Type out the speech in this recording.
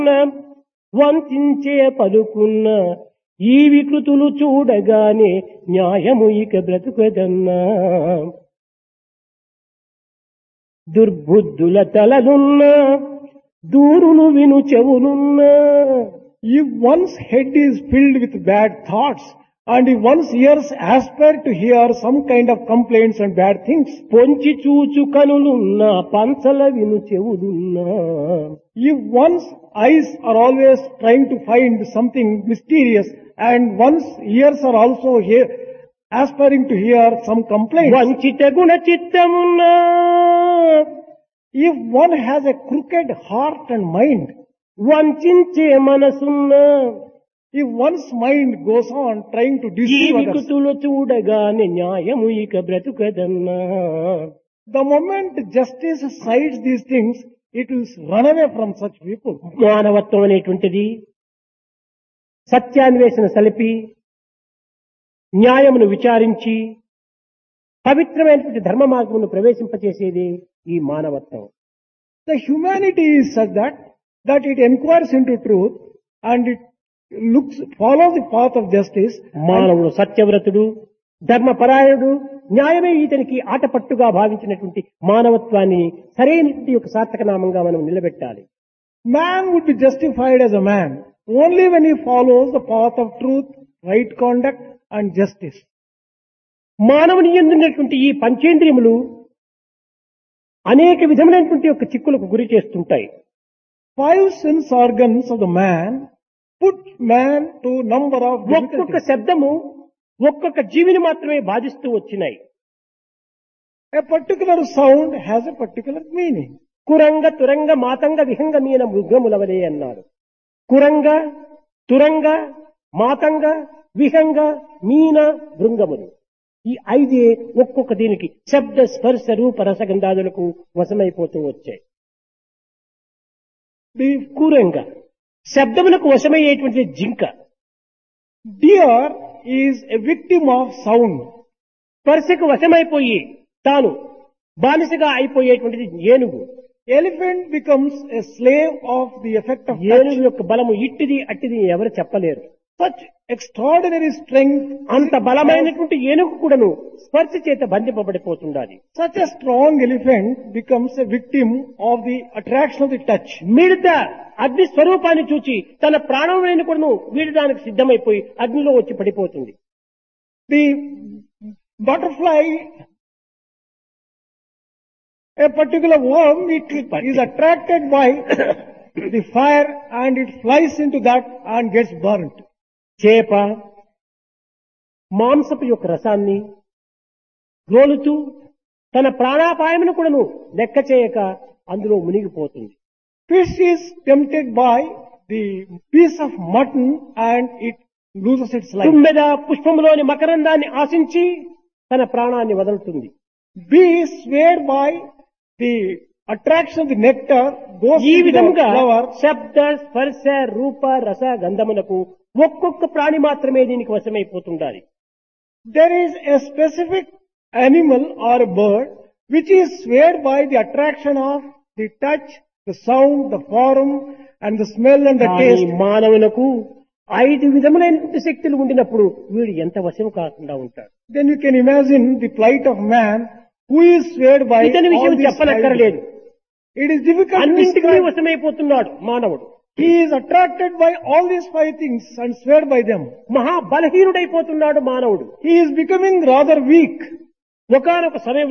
వంచే పలుకున్న ఈ వికృతులు చూడగానే న్యాయము ఇక బ్రతుకదన్నా దుర్బుద్ధుల తలలున్న దూరును విను చెవులున్నా If one's head is filled with bad thoughts and if one's ears aspire to hear some kind of complaints and bad things, పొంచి చూచు కనులున్న పంచల విను చెవులున్నా if one's eyes are always trying to find something mysterious and one's ears are also hear, aspiring to hear some complaints, వంచిత గుణ చిత్తమున్నా if one has a crooked heart and mind, వంచే మనసున్నా if one's mind goes on trying to ఈ deceive others, వికృతులు చూడగానే న్యాయము ఇక బ్రతుకదన్నా the moment justice sides these things, it will run away from such people. మానవత్వం అనేటువంటిది సత్యాన్వేషణ సలిపి న్యాయమును విచారించి పవిత్రమైనటువంటి ధర్మ మార్గమును ప్రవేశింపచేసేది ఈ మానవత్వం The humanity is such that, that it inquires into truth and it looks, follows the path of justice. మానవుడు సత్యవ్రతుడు ధర్మపరాయణుడు న్యాయమే ఇతనికి ఆటపట్టుగా భావించినటువంటి మానవత్వాన్ని సరైనటువంటి ఒక సార్థక నామంగా మనం నిలబెట్టాలి Man would be justified as a man only when he follows the path of truth, right conduct and justice. మానవుని ఎందున్నటువంటి ఈ పంచేంద్రియములు అనేక విధములైనటువంటి యొక్క చిక్కులకు గురి చేస్తుంటాయి Five sense organs of the man put man to number of ఒక్కొక్క difficulties. శబ్దము ఒక్కొక్క జీవిని మాత్రమే బాధిస్తూ వచ్చినాయి A particular sound has a particular meaning. కురంగ తురంగ మాతంగ విహంగ మీన మృగములవలే అన్నాడు కురంగ తురంగ మాతంగ విహంగ మీన భృంగములు ఈ ఐదే ఒక్కొక్క దీనికి శబ్ద స్పర్శ రూప రసగంధాదులకు వశమైపోతూ వచ్చాయి The కురంగ శబ్దములకు వశమయ్యేటువంటి జింక deer is a victim of sound. స్పర్శకు వశమైపోయి తాను బానిసగా అయిపోయేటువంటిది ఏనుగు Elephant becomes a slave of the effect of touch. ఏనుగు యొక్క బలము ఇట్టిది అట్టిది ఎవరు చెప్పలేరు Such extraordinary strength, అంత బలమైనటువంటి ఏనుగు కూడాను స్పర్శ చేత బంధింపబడిపోతుండాలి such a strong elephant becomes a victim of the attraction of the touch. మిడత అగ్ని స్వరూపాన్ని చూచి తన ప్రాణమైన కూడాను వీడడానికి సిద్ధమైపోయి అగ్నిలో వచ్చి పడిపోతుంది The butterfly, a particular worm, it is attracted by the fire and it flies into that and gets burnt. చేప మాంసపు యొక్క రసాన్ని రోలుతూ తన ప్రాణాపాయమును కూడాను లెక్క చేయక అందులో మునిగిపోతుంది Fish is tempted by the piece of mutton and it loses its life. తుమ్మెద పుష్పములోని మకరందాన్ని ఆశించి తన ప్రాణాన్ని వదులుతుంది Bee swayed by the attraction of the nectar goes ఈ into the విధముగా flower. శబ్ద స్పర్శ రూప రస గంధములకు ఒక్కొక్క ప్రాణి మాత్రమే దీనికి వశమైపోతుండాలి There is a specific animal or a bird which is swayed by the attraction of the touch, the sound, the form and the smell and the కానీ taste. మానవులకు ఐదు విధములైనటువంటి శక్తులు ఉండినప్పుడు వీడు ఎంత వశం కాకుండా ఉంటాడు Then you can imagine the plight of man who is swayed by ఇతని all విషయం these చెప్పనక్కర్లేదు five. It is difficult to అన్నింటికీ describe. వశమైపోతున్నాడు మానవుడు He is attracted by all these five things and swayed by them. మహా బలహీనుడైపోతున్నాడు మానవుడు He is becoming rather weak. ఒకనొక సమయం